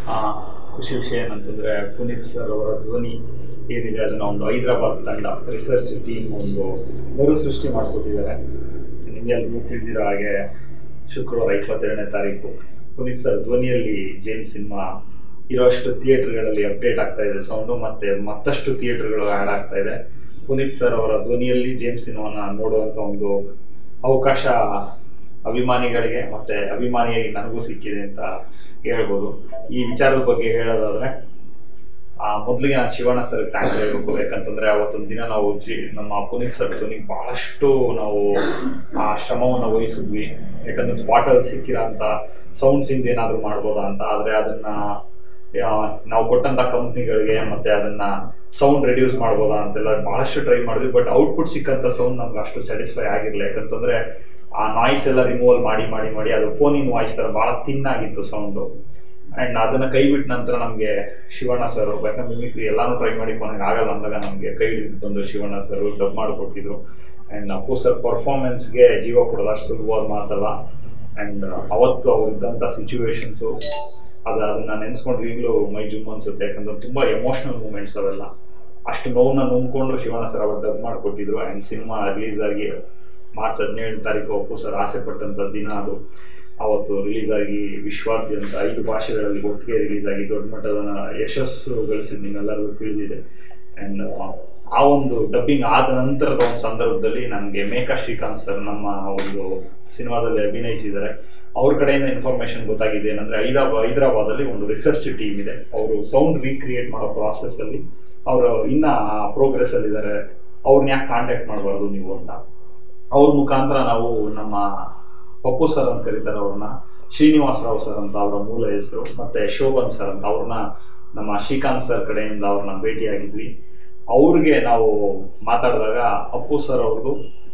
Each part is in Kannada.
ಆ, ಖುಷಿ ವಿಷಯ ಏನಂತಂದರೆ ಪುನೀತ್ ಸರ್ ಅವರ ಧ್ವನಿ ಏನಿದೆ ಅದನ್ನು ಒಂದು ಹೈದರಾಬಾದ್ ತಂಡ ರಿಸರ್ಚ್ ಟೀಮ್ ಒಂದು ಮರುಸೃಷ್ಟಿ ಮಾಡಿಕೊಟ್ಟಿದ್ದಾರೆ ನಿಮಗೆಲ್ರಿಗೂ ತಿಳಿದಿರೋ ಹಾಗೆ ಶುಕ್ರವಾರ ಇಪ್ಪತ್ತೆರಡನೇ ತಾರೀಕು ಪುನೀತ್ ಸರ್ ಧ್ವನಿಯಲ್ಲಿ ಜೇಮ್ಸ್ ಸಿನಿಮಾ ಇರೋಷ್ಟು ಥಿಯೇಟರ್ಗಳಲ್ಲಿ ಅಪ್ಡೇಟ್ ಆಗ್ತಾ ಇದೆ ಸೌಂಡು ಮತ್ತು ಮತ್ತಷ್ಟು ಥಿಯೇಟರ್ಗಳು ಆ್ಯಡ್ ಆಗ್ತಾ ಇದೆ ಪುನೀತ್ ಸರ್ ಅವರ ಧ್ವನಿಯಲ್ಲಿ ಜೇಮ್ಸ್ ಸಿನಿಮಾನ ನೋಡುವಂಥ ಒಂದು ಅವಕಾಶ ಅಭಿಮಾನಿಗಳಿಗೆ ಮತ್ತು ಅಭಿಮಾನಿಯಾಗಿ ನನಗೂ ಸಿಕ್ಕಿದೆ ಅಂತ ಹೇಳ್ಬೋದು ಈ ವಿಚಾರದ ಬಗ್ಗೆ ಹೇಳೋದಾದ್ರೆ ಆ, ಮೊದಲಿಗೆ ನಾನು ಶಿವಣ್ಣ ಸರ್ ಥ್ಯಾಂಕ್ಸ್ ಹೇಳ್ಬೇಕು ಯಾಕಂತಂದ್ರೆ ಅವತ್ತೊಂದು ದಿನ ನಾವು ಜಿ ನಮ್ಮ ಪುನೀತ್ ಸರ್ ಧ್ವನಿಗೆ ಬಹಳಷ್ಟು ನಾವು ಆ ಶ್ರಮವನ್ನು ವಹಿಸಿದ್ವಿ ಯಾಕಂದ್ರೆ ಸ್ಪಾಟಲ್ಲಿ ಸಿಕ್ಕಿರೋಂಥ ಸೌಂಡ್ಸಿಂದ ಏನಾದರೂ ಮಾಡ್ಬೋದಾ ಅಂತ ಆದರೆ ಅದನ್ನ ಆ, ನಾವು ಕೊಟ್ಟಂಥ ಕಂಪ್ನಿಗಳಿಗೆ ಮತ್ತೆ ಅದನ್ನ ಸೌಂಡ್ ರೆಡ್ಯೂಸ್ ಮಾಡ್ಬೋದಾ ಅಂತೆಲ್ಲ ಬಹಳಷ್ಟು ಟ್ರೈ ಮಾಡಿದ್ವಿ ಬಟ್ ಔಟ್ಪುಟ್ ಸಿಕ್ಕಂಥ ಸೌಂಡ್ ನಮ್ಗೆ ಅಷ್ಟು ಸ್ಯಾಟಿಸ್ಫೈ ಆಗಿರಲಿಲ್ಲ ಯಾಕಂತಂದ್ರೆ ಆ ನಾಯ್ಸ್ ಎಲ್ಲ ರಿಮೂವಲ್ ಮಾಡಿ ಮಾಡಿ ಮಾಡಿ ಅದು ಫೋನಿನ ವಾಯ್ಸ್ ಥರ ಭಾಳ ತಿನ್ ಆಗಿತ್ತು ಸೌಂಡು ಆ್ಯಂಡ್ ಅದನ್ನು ಕೈ ಬಿಟ್ಟ ನಂತರ ನಮಗೆ ಶಿವಣ್ಣ ಸರ್ ಯಾಕಂದ್ರೆ ಮಿಮಿಕ್ರಿ ಎಲ್ಲಾನು ಟ್ರೈ ಮಾಡಿ ಕೊನೆಗೆ ಆಗಲ್ಲ ಅಂದಾಗ ನಮಗೆ ಕೈ ಹಿಡಿದು ಬಂದು ಶಿವಣ್ಣ ಸರ್ ಡಬ್ ಮಾಡಿಕೊಟ್ಟಿದ್ರು ಆ್ಯಂಡ್ ಅಪ್ಪು ಸರ್ ಪರ್ಫಾರ್ಮೆನ್ಸ್ಗೆ ಜೀವ ಕೊಡೋದು ಅಷ್ಟು ಸುಲಭವಾದ ಮಾತಲ್ಲ ಆ್ಯಂಡ್ ಅವತ್ತು ಅವ್ರು ಇದ್ದಂಥ ಸಿಚುವೇಶನ್ಸು ಅದು ಅದನ್ನ ನೆನೆಸ್ಕೊಂಡ್ರೆ ಈಗಲೂ ಮೈ ಜುಮ್ ಅನ್ಸುತ್ತೆ ಯಾಕಂದ್ರೆ ತುಂಬ ಎಮೋಷ್ನಲ್ ಮೂಮೆಂಟ್ಸ್ ಅವೆಲ್ಲ ಅಷ್ಟು ನೋವನ್ನ ನುಂಗ್ಕೊಂಡು ಶಿವಣ್ಣ ಸರ್ ಅವರು ಡಬ್ ಮಾಡಿಕೊಟ್ಟಿದ್ರು ಆ್ಯಂಡ್ ಸಿನಿಮಾ ರಿಲೀಸ್ ಆಗಿ ಮಾರ್ಚ್ ಹದಿನೇಳನೇ ತಾರೀಕು ಅಪ್ಪು ಸರ್ ಆಸೆ ಪಟ್ಟಂಥ ದಿನ ಅದು ಅವತ್ತು ರಿಲೀಸ್ ಆಗಿ ವಿಶ್ವಾದ್ಯಂತ ಐದು ಭಾಷೆಗಳಲ್ಲಿ ಒಟ್ಟಿಗೆ ರಿಲೀಸ್ ಆಗಿ ದೊಡ್ಡ ಮಟ್ಟದ ಯಶಸ್ಸು ಗಳಿಸಿದ್ದು ನಿಮ್ಮೆಲ್ಲರಿಗೂ ತಿಳಿದಿದೆ ಆ್ಯಂಡ್ ಆ ಒಂದು ಡಬ್ಬಿಂಗ್ ಆದ ನಂತರದ ಒಂದು ಸಂದರ್ಭದಲ್ಲಿ ನನಗೆ ಮೇಕಾ ಶ್ರೀಕಾಂತ್ ಸರ್ ನಮ್ಮ ಒಂದು ಸಿನಿಮಾದಲ್ಲಿ ಅಭಿನಯಿಸಿದ್ದಾರೆ ಅವ್ರ ಕಡೆಯಿಂದ ಇನ್ಫಾರ್ಮೇಶನ್ ಗೊತ್ತಾಗಿದೆ ಏನಂದ್ರೆ ಹೈದರಾಬಾದ್ ಹೈದರಾಬಾದಲ್ಲಿ ಒಂದು ರಿಸರ್ಚ್ ಟೀಮ್ ಇದೆ ಅವರು ಸೌಂಡ್ ರೀಕ್ರಿಯೇಟ್ ಮಾಡೋ process ಅಲ್ಲಿ ಅವರು ಇನ್ನ ಪ್ರೋಗ್ರೆಸ್ ಅಲ್ಲಿ ಇದ್ದಾರೆ ಅವ್ರನ್ನ ಯಾಕೆ ಕಾಂಟ್ಯಾಕ್ಟ್ ಮಾಡಬಾರ್ದು ನೀವು ಅಂತ ಅವ್ರ ಮುಖಾಂತರ ನಾವು ನಮ್ಮ ಪಪ್ಪು ಸರ್ ಅಂತ ಕರೀತಾರೆ ಅವ್ರನ್ನ ಶ್ರೀನಿವಾಸ ರಾವ್ ಸರ್ ಅಂತ ಅವರ ಮೂಲ ಹೆಸರು ಮತ್ತೆ ಶೋಭನ್ ಸರ್ ಅಂತ ಅವ್ರನ್ನ ನಮ್ಮ ಶ್ರೀಕಾಂತ್ ಸರ್ ಕಡೆಯಿಂದ ಅವ್ರನ್ನ ಭೇಟಿಯಾಗಿದ್ವಿ ಅವ್ರಿಗೆ ನಾವು ಮಾತಾಡಿದಾಗ ಅಪ್ಪು ಸರ್ ಅವ್ರದ್ದು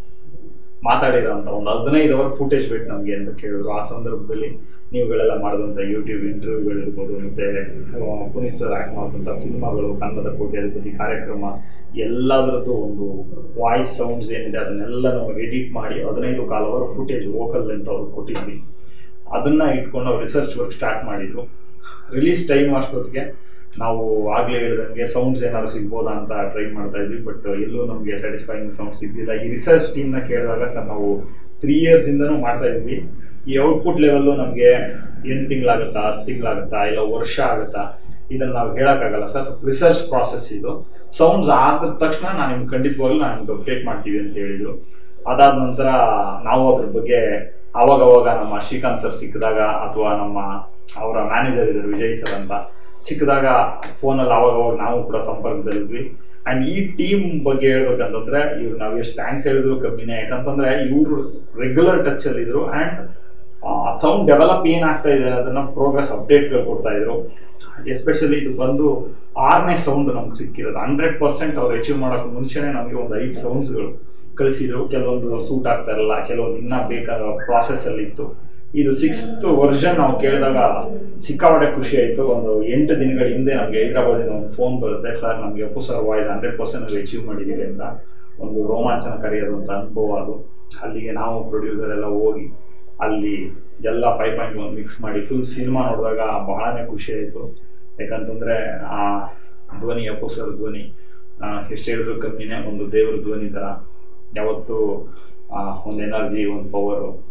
ಮಾತಾಡಿರೋಂಥ ಒಂದು ಹದಿನೈದು ಅವರ್ ಫುಟೇಜ್ ಬೇಕು ನಮಗೆ ಅಂತ ಕೇಳಿದ್ರು ಆ ಸಂದರ್ಭದಲ್ಲಿ ನೀವುಗಳೆಲ್ಲ ಮಾಡಿದಂಥ ಯೂಟ್ಯೂಬ್ ಇಂಟರ್ವ್ಯೂಗಳಿರ್ಬೋದು ಮತ್ತೆ ಆ, ಪುನೀತ್ ಸರ್ ಆ್ಯಕ್ಟ್ ಮಾಡಿದಂಥ ಸಿನಿಮಾಗಳು ಕನ್ನಡದ ಕೋಟ್ಯಾಧಿಪತಿ ಕಾರ್ಯಕ್ರಮ ಎಲ್ಲದರದ್ದು ಒಂದು ವಾಯ್ಸ್ ಸೌಂಡ್ಸ್ ಏನಿದೆ ಅದನ್ನೆಲ್ಲ ನಾವು ಎಡಿಟ್ ಮಾಡಿ ಹದಿನೈದು ಕಾಲ ಅವರ್ ಫುಟೇಜ್ ವೋಕಲ್ ಅಂತ ಅವ್ರು ಕೊಟ್ಟಿದ್ವಿ ಅದನ್ನ ಇಟ್ಕೊಂಡು ಅವ್ರು ರಿಸರ್ಚ್ ವರ್ಕ್ ಸ್ಟಾರ್ಟ್ ಮಾಡಿದ್ರು ರಿಲೀಸ್ ಟೈಮ್ ಅಷ್ಟೊತ್ತಿಗೆ ನಾವು ಆಗಲೇ ಹೇಳಿದಂಗೆ ಸೌಂಡ್ಸ್ ಏನಾದ್ರು ಸಿಗ್ಬೋದಾ ಅಂತ ಟ್ರೈ ಮಾಡ್ತಾ ಇದ್ವಿ ಬಟ್ ಎಲ್ಲೂ ನಮಗೆ ಸ್ಯಾಟಿಸ್ಫೈಯಿಂಗ್ ಸೌಂಡ್ ಸಿಗ್ಲಿಲ್ಲ ಈ ರಿಸರ್ಚ್ ಟೀಮ್ನ ಕೇಳಿದಾಗ ಸರ್ ನಾವು ತ್ರೀ ಇಯರ್ಸಿಂದನೂ ಮಾಡ್ತಾ ಇದ್ವಿ ಈ ಔಟ್ಪುಟ್ ಲೆವೆಲ್ಲು ನಮಗೆ ಎಂಟು ತಿಂಗಳಾಗುತ್ತಾ ಹತ್ತು ತಿಂಗಳಾಗುತ್ತಾ ಇಲ್ಲ ವರ್ಷ ಆಗುತ್ತಾ ಇದನ್ನು ನಾವು ಹೇಳೋಕ್ಕಾಗಲ್ಲ ಸರ್ ರಿಸರ್ಚ್ ಪ್ರಾಸೆಸ್ ಇದು ಸೌಂಡ್ಸ್ ಆದ ತಕ್ಷಣ ನಾನು ನಿಮ್ಗೆ ಖಂಡಿತವಾಗ್ಲೂ ನಾನು ನಿಮ್ಗೆ ಅಪ್ಡೇಟ್ ಮಾಡ್ತೀವಿ ಅಂತ ಹೇಳಿದರು ಅದಾದ ನಂತರ ನಾವು ಅದ್ರ ಬಗ್ಗೆ ಅವಾಗ ಅವಾಗ ನಮ್ಮ ಶ್ರೀಕಾಂತ್ ಸರ್ ಸಿಕ್ಕಿದಾಗ ಅಥವಾ ನಮ್ಮ ಅವರ ಮ್ಯಾನೇಜರ್ ಇದ್ದಾರೆ ವಿಜಯ್ ಸರ್ ಅಂತ ಸಿಕ್ಕಿದಾಗ ಫೋನಲ್ಲಿ ಅವಾಗ ಅವಾಗ ನಾವು ಕೂಡ ಸಂಪರ್ಕದಲ್ಲಿದ್ವಿ ಆ್ಯಂಡ್ ಈ ಟೀಮ್ ಬಗ್ಗೆ ಹೇಳ್ಬೇಕಂತಂದ್ರೆ ಇವ್ರು ನಾವು ಎಷ್ಟು ಥ್ಯಾಂಕ್ಸ್ ಹೇಳಿದ್ರು ಕಮ್ಮಿನೇ ಯಾಕಂತಂದ್ರೆ ಇವರು ರೆಗ್ಯುಲರ್ ಟಚಲ್ಲಿ ಇದ್ರು ಆ್ಯಂಡ್ ಸೌಂಡ್ ಡೆವಲಪ್ ಏನಾಗ್ತಾ ಇದೆ ಅದನ್ನ ಪ್ರೋಗ್ರೆಸ್ ಅಪ್ಡೇಟ್ಗಳು ಕೊಡ್ತಾ ಇದ್ರು ಎಸ್ಪೆಷಲಿ ಇದು ಬಂದು ಆರನೇ ಸೌಂಡ್ ನಮ್ಗೆ ಸಿಕ್ಕಿರೋದು ಹಂಡ್ರೆಡ್ ಪರ್ಸೆಂಟ್ ಅವ್ರು ಅಚೀವ್ ಮಾಡೋಕೆ ಮುಂಚೆನೇ ನಮಗೆ ಒಂದು ಐದು ಸೌಂಡ್ಸ್ಗಳು ಕಳಿಸಿದ್ರು ಕೆಲವೊಂದು ಸೂಟ್ ಆಗ್ತಾ ಇರಲ್ಲ ಕೆಲವೊಂದು ಇನ್ನೂ ಬೇಕಾದ ಪ್ರಾಸೆಸ್ ಅಲ್ಲಿ ಇತ್ತು ಇದು ಸಿಕ್ಸ್ತ್ ವರ್ಷನ್ ನಾವು ಕೇಳಿದಾಗ ಸಿಕ್ಕಾಪಟ್ಟೆ ಖುಷಿ ಆಯಿತು ಒಂದು ಎಂಟು ದಿನಗಳ ಹಿಂದೆ ನಮಗೆ ಹೈದರಾಬಾದಿಂದ ಒಂದು ಫೋನ್ ಬರುತ್ತೆ ಸರ್ ನಮಗೆ Appu sir voice hundred percent achieve ಮಾಡಿದ್ದೀವಿ ಅಂತ ಒಂದು ರೋಮಾಂಚನಕಾರಿಯಾದಂಥ ಅನುಭವ ಅದು ಅಲ್ಲಿಗೆ ನಾವು ಪ್ರೊಡ್ಯೂಸರ್ ಎಲ್ಲ ಹೋಗಿ ಅಲ್ಲಿ ಎಲ್ಲ ಫೈವ್ ಪಾಯಿಂಟ್ ಒನ್ ಮಿಕ್ಸ್ ಮಾಡಿ ಫುಲ್ ಸಿನಿಮಾ ನೋಡಿದಾಗ ಬಹಳನೇ ಖುಷಿ ಆಯಿತು ಯಾಕಂತಂದರೆ ಆ ಧ್ವನಿ ಅಪ್ಪು ಸರ್ ಧ್ವನಿ ಆ, ಎಷ್ಟು ಹೇಳಿದ್ರು ಕಮ್ಮಿನೇ ಒಂದು ದೇವ್ರ ಧ್ವನಿ ಥರ ಯಾವತ್ತೂ ಆ, ಒಂದು ಎನರ್ಜಿ ಒಂದು ಪವರು